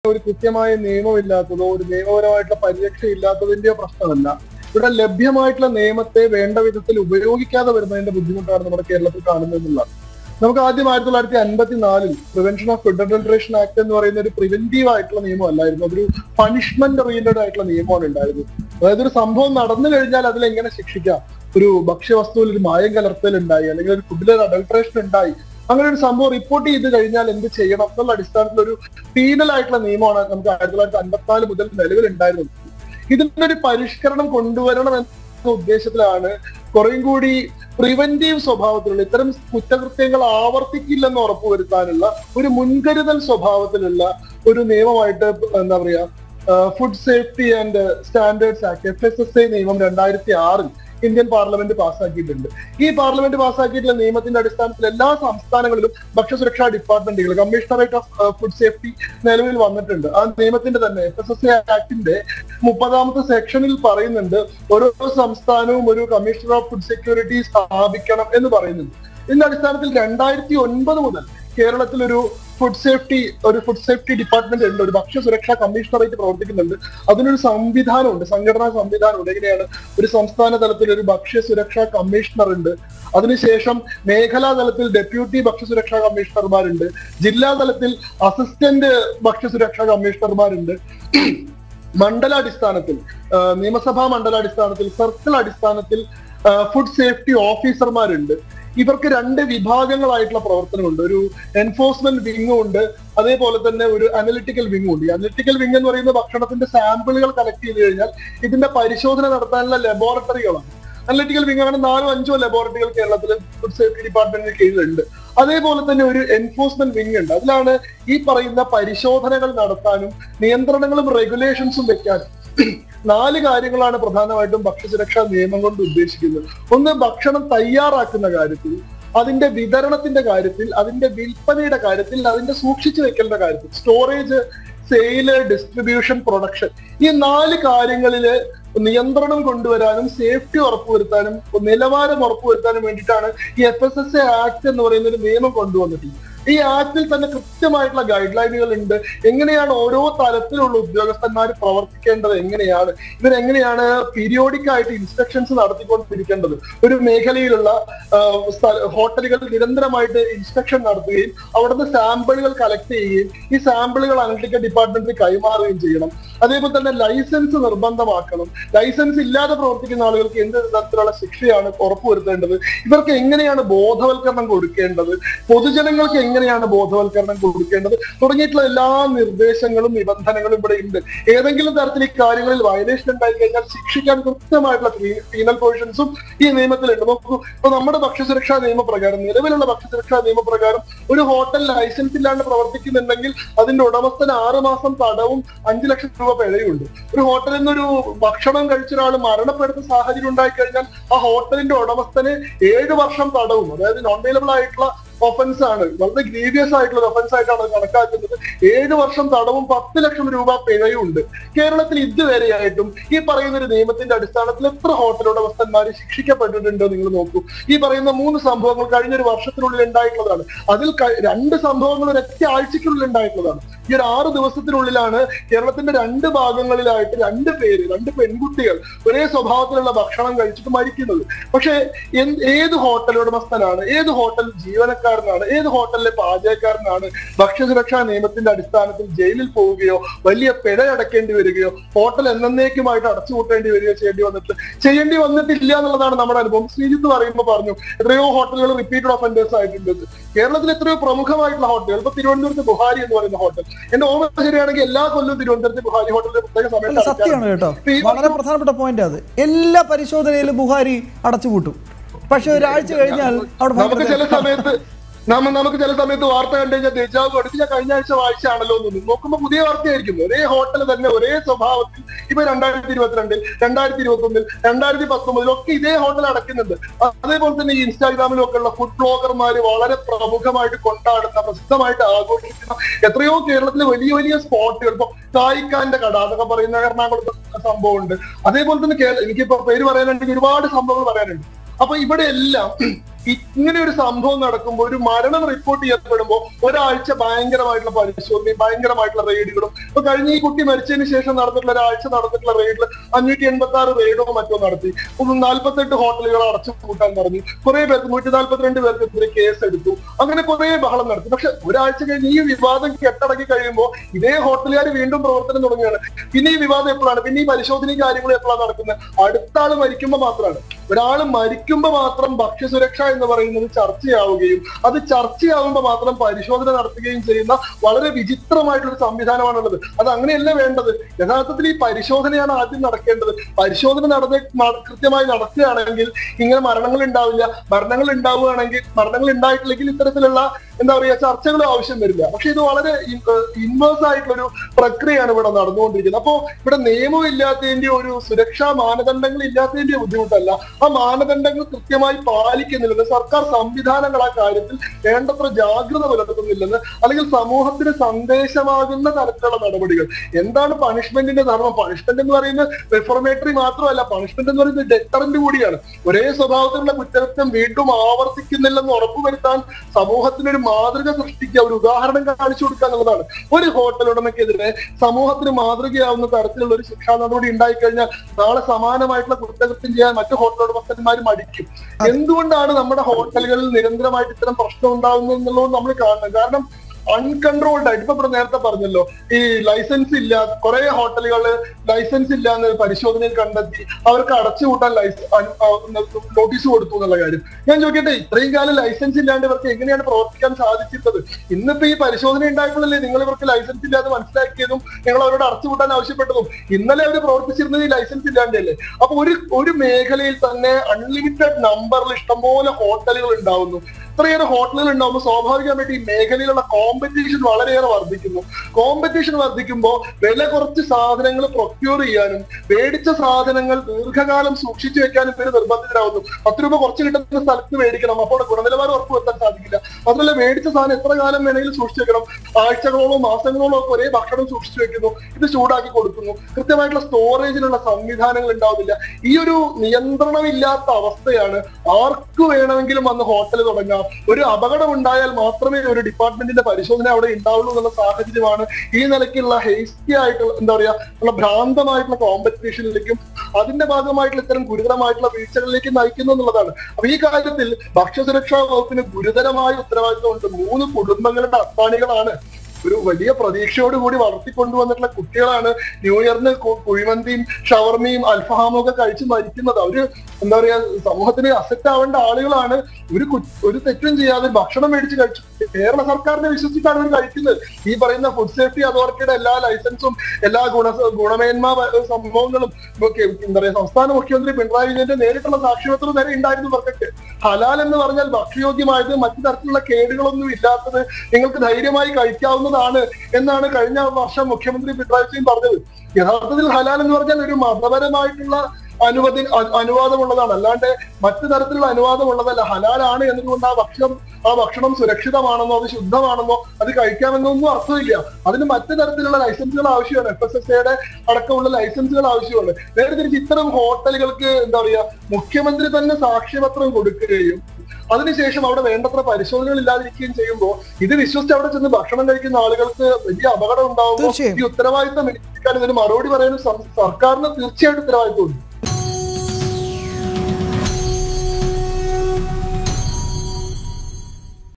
ഒരു കൃത്യമായ നിയമമില്ലാത്തതോ ഒരു നിയമപരമായിട്ടുള്ള പരിരക്ഷ ഇല്ലാത്തതിന്റെയോ പ്രശ്നമല്ല ഇവിടെ ലഭ്യമായിട്ടുള്ള നിയമത്തെ വേണ്ട വിധത്തിൽ ഉപയോഗിക്കാതെ വരുന്നതിന്റെ ബുദ്ധിമുട്ടാണ് നമ്മുടെ കേരളത്തിൽ കാണുന്നതെന്നുള്ളത് നമുക്ക് ആദ്യം ആയിരത്തി തൊള്ളായിരത്തി അൻപത്തി നാലിൽ prevention of food adulteration act എന്ന് പറയുന്ന ഒരു പ്രിവെന്റീവ് ആയിട്ടുള്ള നിയമമല്ലായിരുന്നു അതൊരു പണിഷ്മെന്റ് ഓറിയന്റഡ് ആയിട്ടുള്ള നിയമമാണ് ഉണ്ടായിരുന്നത് അതായത് ഒരു സംഭവം നടന്നു കഴിഞ്ഞാൽ അതിൽ എങ്ങനെ ശിക്ഷിക്കാം ഒരു ഭക്ഷ്യവസ്തുവിൽ ഒരു മായം കലർത്തൽ ഉണ്ടായി അല്ലെങ്കിൽ ഒരു ഫുഡിൽ ഒരു അഡൾട്രേഷൻ ഉണ്ടായി അങ്ങനെ ഒരു സംഭവം റിപ്പോർട്ട് ചെയ്ത് കഴിഞ്ഞാൽ എന്ത് ചെയ്യണം എന്നുള്ള അടിസ്ഥാനത്തിൽ ഒരു പീനൽ ആയിട്ടുള്ള നിയമമാണ് നമുക്ക് ആയിരത്തി തൊള്ളായിരത്തി അൻപത്തിനാല് മുതൽ നിലവിലുണ്ടായിരുന്നത് ഇതിനൊരു പരിഷ്കരണം കൊണ്ടുവരണം എന്ന ഉദ്ദേശത്തിലാണ് കുറേയും കൂടി പ്രിവെന്റീവ് സ്വഭാവത്തിലുള്ള ഇത്തരം കുറ്റകൃത്യങ്ങൾ ആവർത്തിക്കില്ലെന്ന് ഉറപ്പുവരുത്താനുള്ള ഒരു മുൻകരുതൽ സ്വഭാവത്തിലുള്ള ഒരു നിയമമായിട്ട് എന്താ പറയാ food safety and standards act F S S I നിയമം രണ്ടായിരത്തി ആറിൽ ഇന്ത്യൻ പാർലമെന്റ് പാസ്സാക്കിയിട്ടുണ്ട് ഈ പാർലമെന്റ് പാസ്സാക്കിയിട്ടുള്ള നിയമത്തിന്റെ അടിസ്ഥാനത്തിൽ എല്ലാ സംസ്ഥാനങ്ങളിലും ഭക്ഷ്യസുരക്ഷാ ഡിപ്പാർട്ട്മെന്റുകൾ കമ്മീഷണറേറ്റ് ഓഫ് ഫുഡ് സേഫ്റ്റി നിലവിൽ വന്നിട്ടുണ്ട് ആ നിയമത്തിന്റെ തന്നെ എഫ് എസ് എസ് ഐ ആക്ടിന്റെ മുപ്പതാമത്തെ സെക്ഷനിൽ പറയുന്നുണ്ട് ഓരോ സംസ്ഥാനവും ഒരു കമ്മീഷണർ ഓഫ് ഫുഡ് സെക്യൂരിറ്റി സ്ഥാപിക്കണം എന്ന് പറയുന്നുണ്ട് ഇതിന്റെ അടിസ്ഥാനത്തിൽ രണ്ടായിരത്തി ഒൻപത് മുതൽ കേരളത്തിൽ ഒരു ഫുഡ് സേഫ്റ്റി ഒരു ഫുഡ് സേഫ്റ്റി ഡിപ്പാർട്ട്മെന്റ് ഉണ്ട് ഒരു ഭക്ഷ്യ സുരക്ഷാ കമ്മീഷണറായിട്ട് പ്രവർത്തിക്കുന്നുണ്ട് അതിനൊരു സംവിധാനമുണ്ട് സംഘടനാ സംവിധാനമുണ്ട് എങ്ങനെയാണ് ഒരു സംസ്ഥാന തലത്തിൽ ഒരു ഭക്ഷ്യ സുരക്ഷാ കമ്മീഷണർ ഉണ്ട് അതിനുശേഷം മേഖലാ തലത്തിൽ ഡെപ്യൂട്ടി ഭക്ഷ്യസുരക്ഷാ കമ്മീഷണർമാരുണ്ട് ജില്ലാ തലത്തിൽ അസിസ്റ്റന്റ് ഭക്ഷ്യസുരക്ഷാ കമ്മീഷണർമാരുണ്ട് മണ്ഡലാടിസ്ഥാനത്തിൽ ആ, നിയമസഭാ മണ്ഡലാടിസ്ഥാനത്തിൽ സർക്കിൾ അടിസ്ഥാനത്തിൽ ഫുഡ് സേഫ്റ്റി ഓഫീസർമാരുണ്ട് ഇവർക്ക് രണ്ട് വിഭാഗങ്ങളായിട്ടുള്ള പ്രവർത്തനമുണ്ട് ഒരു എൻഫോഴ്സ്മെന്റ് വിങ്ങും ഉണ്ട് അതേപോലെ തന്നെ ഒരു അനലിറ്റിക്കൽ വിങ്ങും ഉണ്ട് ഈ അനലിറ്റിക്കൽ വിങ് എന്ന് പറയുന്ന ഭക്ഷണത്തിന്റെ സാമ്പിളുകൾ കളക്ട് ചെയ്ത് കഴിഞ്ഞാൽ ഇതിന്റെ പരിശോധന നടത്താനുള്ള ലബോറട്ടറികളാണ് അനലിറ്റിക്കൽ വിങ് അങ്ങനെ നാലോ അഞ്ചോ ലബോറട്ടറികൾ കേരളത്തിൽ ഫുഡ് സേഫ്റ്റി ഡിപ്പാർട്ട്മെന്റിന് കീഴിലുണ്ട് അതേപോലെ തന്നെ ഒരു എൻഫോഴ്സ്മെന്റ് വിങ് ഉണ്ട് അതിലാണ് ഈ പറയുന്ന പരിശോധനകൾ നടത്താനും നിയന്ത്രണങ്ങളും റെഗുലേഷൻസും വെക്കാനും നാല് കാര്യങ്ങളാണ് പ്രധാനമായിട്ടും ഭക്ഷ്യസുരക്ഷാ നിയമം കൊണ്ട് ഉദ്ദേശിക്കുന്നത് ഒന്ന് ഭക്ഷണം തയ്യാറാക്കുന്ന കാര്യത്തിൽ അതിന്റെ വിതരണത്തിന്റെ കാര്യത്തിൽ അതിന്റെ വിൽപ്പനയുടെ കാര്യത്തിൽ അതിന്റെ സൂക്ഷിച്ചു വെക്കലിന്റെ കാര്യത്തിൽ സ്റ്റോറേജ് സെയില് ഡിസ്ട്രിബ്യൂഷൻ പ്രൊഡക്ഷൻ ഈ നാല് കാര്യങ്ങളില് നിയന്ത്രണം കൊണ്ടുവരാനും സേഫ്റ്റി ഉറപ്പുവരുത്താനും നിലവാരം ഉറപ്പുവരുത്താനും വേണ്ടിയിട്ടാണ് ഈ F S S A act എന്ന് പറയുന്ന ഒരു നിയമം കൊണ്ടുവന്നിട്ടുള്ളത് ഈ ആക്ടിൽ തന്നെ കൃത്യമായിട്ടുള്ള ഗൈഡ് ലൈനുകൾ ഉണ്ട് എങ്ങനെയാണ് ഓരോ തലത്തിലുള്ള ഉദ്യോഗസ്ഥന്മാർ പ്രവർത്തിക്കേണ്ടത് എങ്ങനെയാണ് ഇവരെങ്ങനെയാണ് പീരിയോഡിക് ആയിട്ട് ഇൻസ്പെക്ഷൻസ് നടത്തിക്കൊണ്ടിരിക്കേണ്ടത് ഒരു മേഖലയിലുള്ള ആ, സ്ഥല- ഹോട്ടലുകൾ നിരന്തരമായിട്ട് ഇൻസ്പെക്ഷൻ നടത്തുകയും അവിടുന്ന് സാമ്പിളുകൾ കളക്ട് ചെയ്യുകയും ഈ സാമ്പിളുകൾ അനലിറ്റിക്കൽ ഡിപ്പാർട്ട്മെന്റിൽ കൈമാറുകയും ചെയ്യണം അതേപോലെ തന്നെ ലൈസൻസ് നിർബന്ധമാക്കണം ലൈസൻസ് ഇല്ലാതെ പ്രവർത്തിക്കുന്ന ആളുകൾക്ക് എന്ത് തരത്തിലുള്ള ശിക്ഷയാണ് ഉറപ്പുവരുത്തേണ്ടത് ഇവർക്ക് എങ്ങനെയാണ് ബോധവൽക്കരണം കൊടുക്കേണ്ടത് പൊതുജനങ്ങൾക്ക് എങ്ങനെയാണ് ബോധവൽക്കരണം കൊടുക്കേണ്ടത് തുടങ്ങിയിട്ടുള്ള എല്ലാ നിർദ്ദേശങ്ങളും നിബന്ധനകളും ഇവിടെ ഉണ്ട് ഏതെങ്കിലും തരത്തിൽ ഈ കാര്യങ്ങളിൽ വയലേഷൻ ഉണ്ടായി കഴിഞ്ഞാൽ ശിക്ഷിക്കാൻ കൃത്യമായിട്ടുള്ള പീനൽ പ്രൊവിഷൻസും ഈ നിയമത്തിലുണ്ട് നോക്കൂ ഇപ്പൊ നമ്മുടെ ഭക്ഷ്യസുരക്ഷാ നിയമപ്രകാരം നിലവിലുള്ള ഭക്ഷ്യസുരക്ഷാ നിയമപ്രകാരം ഒരു ഹോട്ടൽ ലൈസൻസ് ഇല്ലാണ്ട് പ്രവർത്തിക്കുന്നുണ്ടെങ്കിൽ അതിന്റെ ഉടമസ്ഥന് ആറ് മാസം തടവും അഞ്ചു ലക്ഷം രൂപ പിഴയുണ്ട് ഒരു ഹോട്ടലിൽ നിന്നൊരു ഭക്ഷണം കഴിച്ച ഒരാൾ മരണപ്പെടുന്ന സാഹചര്യം ഉണ്ടായി കഴിഞ്ഞാൽ ആ ഹോട്ടലിന്റെ ഉടമസ്ഥന് ഏഴ് വർഷം തടവും അതായത് നോൺ അവൈലബിൾ ആയിട്ടുള്ള ഒഫൻസ് ആണ് വളരെ ഗ്രീവിയസ് ആയിട്ടുള്ള ഒഫൻസ് ആയിട്ടാണ് അത് കണക്കാക്കുന്നത് ഏഴ് വർഷം തടവും പത്ത് ലക്ഷം രൂപ പിഴയും ഉണ്ട് കേരളത്തിൽ ഇതുവരെയായിട്ടും ഈ പറയുന്ന ഒരു നിയമത്തിന്റെ അടിസ്ഥാനത്തിൽ എത്ര ഹോട്ടൽ ഉടമസ്ഥന്മാർ ശിക്ഷിക്കപ്പെട്ടിട്ടുണ്ടോ നിങ്ങൾ നോക്കൂ ഈ പറയുന്ന മൂന്ന് സംഭവങ്ങൾ കഴിഞ്ഞ ഒരു വർഷത്തിനുള്ളിൽ ഉണ്ടായിട്ടുള്ളതാണ് അതിൽ ക- രണ്ട് സംഭവങ്ങൾ ഒരൊറ്റ ആഴ്ചയ്ക്കുള്ളിൽ ഉണ്ടായിട്ടുള്ളതാണ് ഈ ഒരു ആറ് ദിവസത്തിനുള്ളിലാണ് കേരളത്തിന്റെ രണ്ട് ഭാഗങ്ങളിലായിട്ട് രണ്ട് പേര് രണ്ട് പെൺകുട്ടികൾ ഒരേ സ്വഭാവത്തിലുള്ള ഭക്ഷണം കഴിച്ചിട്ട് മരിക്കുന്നത് പക്ഷേ എന്ത് ഏത് ഹോട്ടൽ ഉടമസ്ഥനാണ് ഏത് ഹോട്ടൽ ജീവനക്കാരനാണ് ഏത് ഹോട്ടലിലെ പാചകക്കാരനാണ് ഭക്ഷ്യസുരക്ഷാ നിയമത്തിന്റെ അടിസ്ഥാനത്തിൽ ജയിലിൽ പോവുകയോ വലിയ പിഴ അടക്കേണ്ടി വരികയോ ഹോട്ടൽ എന്നേക്കുമായിട്ട് അടച്ചുപൂട്ടേണ്ടി വരികയോ ചെയ്യേണ്ടി വന്നിട്ട് ചെയ്യേണ്ടി വന്നിട്ടില്ല എന്നുള്ളതാണ് നമ്മുടെ അനുഭവം ശ്രീജിത്ത് പറയുമ്പോൾ പറഞ്ഞു എത്രയോ ഹോട്ടലുകൾ റിപ്പീറ്റഡ് ഒഫൻഡേഴ്സ് ആയിട്ടുണ്ട് കേരളത്തിൽ എത്രയോ പ്രമുഖമായിട്ടുള്ള ഹോട്ടലുകൾ ഇപ്പൊ തിരുവനന്തപുരത്ത് ബുഹാരി എന്ന് പറയുന്ന ഹോട്ടൽ എന്റെ ഓർമ്മ ശരിയാണെങ്കിൽ എല്ലാ കൊല്ലവും തിരുവനന്തപുരത്ത് ബുഹാരി ഹോട്ടലിൽ പ്രത്യേക അല്ല സമയത്ത് സത്യമാണ് അടയ്ക്കാറുണ്ട്. കേട്ടോ ഇപ്പൊ ഈ വളരെ പ്രധാനപ്പെട്ട പോയിന്റ് അത് എല്ലാ പരിശോധനയിലും ബുഹാരി അടച്ചുപൂട്ടും പക്ഷെ ഒരാഴ്ച കഴിഞ്ഞാൽ അവിടെ നമുക്ക് ഭയങ്കര ചില സമയത്ത് നമ്മ നമുക്ക് ചില സമയത്ത് വാർത്ത കണ്ടു കഴിഞ്ഞാൽ ദേജാവ് അടുത്ത് ഞാൻ കഴിഞ്ഞ ആഴ്ച വായിച്ചാണല്ലോ എന്ന് തോന്നും. നോക്കുമ്പോ പുതിയ വാർത്തയായിരിക്കും ഒരേ ഹോട്ടൽ തന്നെ ഒരേ സ്വഭാവത്തിൽ ഇപ്പൊ രണ്ടായിരത്തി ഇരുപത്തിരണ്ടിൽ രണ്ടായിരത്തി ഇരുപത്തി ഒന്നിൽ രണ്ടായിരത്തി പത്തൊമ്പതിൽ ഒക്കെ ഇതേ ഹോട്ടൽ അടയ്ക്കുന്നുണ്ട് അ- അതേപോലെ തന്നെ ഈ ഇൻസ്റ്റാഗ്രാമിലും ഒക്കെ ഉള്ള ഫുഡ് ബ്ലോഗർമാര് വളരെ പ്രമുഖമായിട്ട് കൊണ്ടാടുന്ന പ്രസിദ്ധമായിട്ട് ആഘോഷിക്കുന്ന എത്രയോ കേരളത്തിലെ വലിയ വലിയ സ്പോട്ടുകൾ ഇപ്പൊ കായിക്കാന്റെ കട അതൊക്കെ പറയുന്ന എറണാകുളത്ത് സംഭവമുണ്ട് അതേപോലെ തന്നെ കേരള എനിക്കിപ്പോ പേര് പറയാനുണ്ടെങ്കിൽ ഒരുപാട് സംഭവങ്ങൾ പറയാനുണ്ട് അപ്പൊ ഇവിടെ എല്ലാം ഇങ്ങനെ ഒരു സംഭവം നടക്കുമ്പോൾ ഒരു മരണം റിപ്പോർട്ട് ചെയ്യപ്പെടുമ്പോൾ ഒരാഴ്ച ഭയങ്കരമായിട്ടുള്ള പരിശോധനയും ഭയങ്കരമായിട്ടുള്ള റെയ്ഡുകളും ഇപ്പൊ കഴിഞ്ഞ ഈ കുട്ടി മരിച്ചതിന് ശേഷം നടന്നിട്ടുള്ള ഒരാഴ്ച നടന്നിട്ടുള്ള റെയ്ഡിൽ അഞ്ഞൂറ്റി എൺപത്തി ആറ് റെയ്ഡോ മറ്റോ നടത്തി ഒന്ന് നാൽപ്പത്തെട്ട് ഹോട്ടലുകൾ അടച്ചു പൂട്ടാൻ പറഞ്ഞു കുറെ പേർക്ക് നൂറ്റി നാൽപ്പത്തിരണ്ട് പേർക്കെതിരെ കേസ് എടുത്തു അങ്ങനെ കുറെ ബഹളം നടത്തി പക്ഷെ ഒരാഴ്ച കഴിഞ്ഞ് ഈ വിവാദം കെട്ടടക്കി കഴിയുമ്പോൾ ഇതേ ഹോട്ടലുകാർ വീണ്ടും പ്രവർത്തനം തുടങ്ങുകയാണ് പിന്നെ ഈ വിവാദം എപ്പോഴാണ് പിന്നെ ഈ പരിശോധനയും കാര്യങ്ങളും എപ്പോഴാണ് നടക്കുന്നത് അടുത്ത ആള് മരിക്കുമ്പോൾ മാത്രമാണ് ഒരാൾ മരിക്കുമ്പോൾ മാത്രം ഭക്ഷ്യസുരക്ഷ എന്ന് പറയുന്നത് ചർച്ചയാവുകയും അത് ചർച്ചയാവുമ്പോൾ മാത്രം പരിശോധന നടത്തുകയും ചെയ്യുന്ന വളരെ വിചിത്രമായിട്ടുള്ള ഒരു സംവിധാനമാണുള്ളത് അത് അങ്ങനെയല്ല വേണ്ടത് യഥാർത്ഥത്തിൽ ഈ പരിശോധനയാണ് ആദ്യം നടക്കേണ്ടത് പരിശോധന നടന്ന് ന- കൃത്യമായി നടത്തുകയാണെങ്കിൽ ഇങ്ങനെ മരണങ്ങൾ ഉണ്ടാവില്ല മരണങ്ങൾ ഉണ്ടാവുകയാണെങ്കിൽ മരണങ്ങൾ ഉണ്ടായിട്ടില്ലെങ്കിൽ ഇത്തരത്തിലുള്ള എന്താ പറയുക ചർച്ചകളും ആവശ്യം വരില്ല പക്ഷെ ഇത് വളരെ ഇൻവേഴ്സ് ആയിട്ടുള്ള ഒരു പ്രക്രിയയാണ് ഇവിടെ നടന്നുകൊണ്ടിരിക്കുന്നത് അപ്പോ ഇവിടെ നിയമം ഇല്ലാത്തതിന്റെ ഒരു സുരക്ഷാ മാനദണ്ഡങ്ങൾ ഇല്ലാത്തതിന്റെ ബുദ്ധിമുട്ടല്ല ആ മാനദണ്ഡങ്ങൾ കൃത്യമായി പാലിക്കുന്നില്ലെന്ന് സർക്കാർ സംവിധാനങ്ങൾ ആ കാര്യത്തിൽ വേണ്ടത്ര ജാഗ്രത പുലർത്തുന്നില്ലെന്ന് അല്ലെങ്കിൽ സമൂഹത്തിന് സന്ദേശമാകുന്ന തരത്തിലുള്ള നടപടികൾ എന്താണ് പണിഷ്മെന്റിന്റെ ധർമ്മം പണിഷ്മെന്റ് എന്ന് പറയുന്നത് റിഫോർമേറ്ററി മാത്രമല്ല പണിഷ്മെന്റ് എന്ന് പറയുന്നത് ഡെറ്ററന്റ് കൂടിയാണ് ഒരേ സ്വഭാവത്തിലുള്ള കുറ്റകൃത്യം വീണ്ടും ആവർത്തിക്കുന്നില്ലെന്ന് ഉറപ്പുവരുത്താൻ സമൂഹത്തിനൊരു മാതൃക സൃഷ്ടിക്കുക ഒരു ഉദാഹരണം കാണിച്ചു കൊടുക്കുക എന്നുള്ളതാണ് ഒരു ഹോട്ടൽ ഉടമയ്ക്കെതിരെ സമൂഹത്തിന് മാതൃകയാവുന്ന തരത്തിലുള്ള ഒരു ശിക്ഷാ നടപടി ഉണ്ടായിക്കഴിഞ്ഞാൽ നാളെ സമാനമായിട്ടുള്ള കുറ്റകൃത്യം ചെയ്യാൻ മറ്റു ഹോട്ടൽ ഉടമസ്ഥന്മാർ മടിക്കും എന്തുകൊണ്ടാണ് നമ്മുടെ ഹോട്ടലുകളിൽ നിരന്തരമായിട്ട് ഇത്തരം പ്രശ്നം ഉണ്ടാകുന്നത് എന്നുള്ളത് നമ്മൾ കാണണം കാരണം അൺകൺട്രോൾഡ് ആയിട്ട് ഇപ്പൊ ഇവിടെ നേരത്തെ പറഞ്ഞല്ലോ ഈ ലൈസൻസ് ഇല്ല കുറെ ഹോട്ടലുകള് ലൈസൻസ് ഇല്ല എന്ന് പരിശോധനയിൽ കണ്ടെത്തി അവർക്ക് അടച്ചുപൂട്ടാൻ ലൈസൻസ് നോട്ടീസ് കൊടുത്തു എന്നുള്ള കാര്യം ഞാൻ ചോദിക്കട്ടെ ഇത്രയും കാലം ലൈസൻസ് ഇല്ലാണ്ട് ഇവർക്ക് എങ്ങനെയാണ് പ്രവർത്തിക്കാൻ സാധിച്ചിട്ടത് ഇന്നിപ്പോ ഈ പരിശോധന ഉണ്ടായപ്പോഴല്ലേ നിങ്ങൾ ഇവർക്ക് ലൈസൻസ് ഇല്ലാതെ മനസ്സിലാക്കിയതും നിങ്ങൾ അവരോട് അടച്ചുപൂട്ടാൻ ആവശ്യപ്പെട്ടതും ഇന്നലെ അവർ പ്രവർത്തിച്ചിരുന്നത് ഈ ലൈസൻസ് ഇല്ലാണ്ടല്ലേ അപ്പൊ ഒരു ഒരു മേഖലയിൽ തന്നെ അൺലിമിറ്റഡ് നമ്പറിൽ ഇഷ്ടംപോലെ ഹോട്ടലുകൾ ഉണ്ടാവുന്നു ഇത്രയേറെ ഹോട്ടലുകൾ ഉണ്ടാവുമ്പോൾ സ്വാഭാവികമായിട്ട് ഈ മേഖലയിലുള്ള കോമ്പറ്റീഷൻ വളരെയേറെ വർദ്ധിക്കുന്നു കോമ്പറ്റീഷൻ വർദ്ധിക്കുമ്പോൾ വില കുറച്ച് സാധനങ്ങൾ പ്രൊക്യൂർ ചെയ്യാനും മേടിച്ച സാധനങ്ങൾ ദീർഘകാലം സൂക്ഷിച്ചു വെക്കാനും പേര് നിർബന്ധിതരാകുന്നു പത്ത് രൂപ കുറച്ച് കിട്ടുന്ന സ്ഥലത്ത് മേടിക്കണം അപ്പോൾ ഗുണനിലവാരം ഉറപ്പുവരുത്താൻ സാധിക്കില്ല അതുപോലെ മേടിച്ച സാധനം എത്ര കാലം വേണമെങ്കിലും സൂക്ഷിച്ചു വെക്കണം ആഴ്ചകളോളോ മാസങ്ങളോളോ ഒക്കെ ഒരേ ഭക്ഷണം സൂക്ഷിച്ചു വെക്കുന്നു ഇത് ചൂടാക്കി കൊടുക്കുന്നു കൃത്യമായിട്ടുള്ള സ്റ്റോറേജിനുള്ള സംവിധാനങ്ങൾ ഉണ്ടാവുന്നില്ല ഈ ഒരു നിയന്ത്രണമില്ലാത്ത അവസ്ഥയാണ് ആർക്ക് വേണമെങ്കിലും വന്ന് ഹോട്ടൽ തുടങ്ങാം ഒരു അപകടം ഉണ്ടായാൽ മാത്രമേ ഒരു ഡിപ്പാർട്ട്മെന്റിന്റെ പരിശോധന അവിടെ ഉണ്ടാവുള്ളൂ എന്നുള്ള സാഹചര്യമാണ് ഈ നിലയ്ക്കുള്ള ഹേസ്റ്റി ആയിട്ടുള്ള എന്താ പറയാ ഉള്ള ഭ്രാന്തമായിട്ടുള്ള കോമ്പറ്റീഷനിലേക്കും അതിന്റെ ഭാഗമായിട്ടുള്ള ഇത്തരം ഗുരുതരമായിട്ടുള്ള വീഴ്ചകളിലേക്ക് നയിക്കുന്നു എന്നുള്ളതാണ് അപ്പൊ ഈ കാര്യത്തിൽ ഭക്ഷ്യസുരക്ഷാ വകുപ്പിന് ഗുരുതരമായ ഉത്തരവാദിത്വമുണ്ട് മൂന്ന് കുടുംബങ്ങളുടെ അത്താണികളാണ് ഒരു വലിയ പ്രതീക്ഷയോടുകൂടി വളർത്തിക്കൊണ്ടുവന്നിട്ടുള്ള കുട്ടികളാണ് ന്യൂ ഇയറിന് കു- കുഴിമന്തിയും ഷവർമയും അൽഫഹാമും ഒക്കെ കഴിച്ച് മരിക്കുന്നത് അവര് എന്താ പറയാ സമൂഹത്തിന് അസറ്റ് ആവേണ്ട ആളുകളാണ് ഒരു കു- ഒരു തെറ്റും ചെയ്യാതെ ഭക്ഷണം മേടിച്ച് കഴിച്ചു കേരള സർക്കാരിനെ വിശ്വസിച്ചാണ് അവർ കഴിക്കുന്നത് ഈ പറയുന്ന ഫുഡ് സേഫ്റ്റി അതോറിറ്റിയുടെ എല്ലാ ലൈസൻസും എല്ലാ ഗുണ ഗുണമേന്മ പ- സംഭവങ്ങളും ഒക്കെ എന്താ പറയാ സംസ്ഥാന മുഖ്യമന്ത്രി പിണറായി വിജയന്റെ നേരിട്ടുള്ള സാക്ഷ്യപത്രം വരെ ഉണ്ടായിരുന്നു ഇവർക്കൊക്കെ ഹലാൽ എന്ന് പറഞ്ഞാൽ ഭക്ഷ്യയോഗ്യമായത് മറ്റു തരത്തിലുള്ള കേടുകളൊന്നും ഇല്ലാത്തത് നിങ്ങൾക്ക് ധൈര്യമായി കഴിക്കാവുന്നതാണ് എന്നാണ് കഴിഞ്ഞ വർഷം മുഖ്യമന്ത്രി പിണറായി വിജയൻ പറഞ്ഞത് യഥാർത്ഥത്തിൽ ഹലാൽ എന്ന് പറഞ്ഞാൽ ഒരു മതപരമായിട്ടുള്ള അനുവദി അ- അനുവാദമുള്ളതാണ് അല്ലാണ്ട് മറ്റു തരത്തിലുള്ള അനുവാദമുള്ളതല്ല ഹലാലാണ് എന്നതുകൊണ്ട് ആ ഭക്ഷണം ആ ഭക്ഷണം സുരക്ഷിതമാണെന്നോ അത് ശുദ്ധമാണെന്നോ അത് കഴിക്കാമെന്നോ ഒന്നും അർത്ഥമില്ല അതിന് മറ്റു തരത്തിലുള്ള ലൈസൻസുകൾ ആവശ്യമാണ് എഫ് എസ് എസ് എയുടെ അടക്കമുള്ള ലൈസൻസുകൾ ആവശ്യമാണ് നേരെ തിരിച്ച് ഇത്തരം ഹോട്ടലുകൾക്ക് എന്താ പറയാ മുഖ്യമന്ത്രി തന്നെ സാക്ഷ്യപത്രം കൊടുക്കുകയും അതിനുശേഷം അവിടെ വേണ്ടത്ര പരിശോധനകൾ ഇല്ലാതിരിക്കുകയും ചെയ്യുമ്പോൾ ഇത് വിശ്വസിച്ച് അവിടെ ചെന്ന് ഭക്ഷണം കഴിക്കുന്ന ആളുകൾക്ക് വലിയ അപകടം ഉണ്ടാകുമ്പോൾ തീർച്ചയായും. ഈ ഉത്തരവാദിത്തം ഏറ്റെടുക്കാൻ ഇതിന് മറുപടി പറയാനും സം- സർക്കാരിന് തീർച്ചയായിട്ടും ഉത്തരവാദിത്തമുണ്ട്